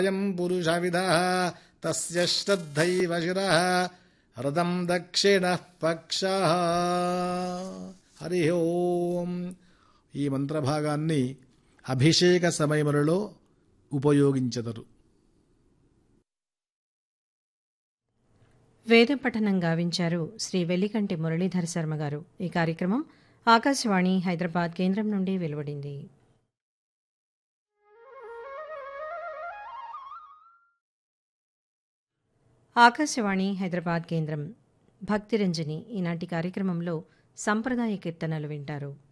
అయం పురుషవిద తస్య శ్రద్ధైవ శిరః రథం దక్షిణ పక్ష హరి ఓం ఈ మంత్రభాగాన్ని అభిషేక సమయములలో ఉపయోగించెదరు వేద పఠనం గావించారు శ్రీ వెల్లికంటి మురళీధర్ శర్మ గారు ఈ కార్యక్రమం ఆకాశవాణి హైదరాబాద్ కేంద్రం నుండి వెలువడింది ఆకాశవాణి హైదరాబాద్ కేంద్రం భక్తిరంజని ఈనాటి కార్యక్రమంలో సంప్రదాయ కీర్తనలు వింటారు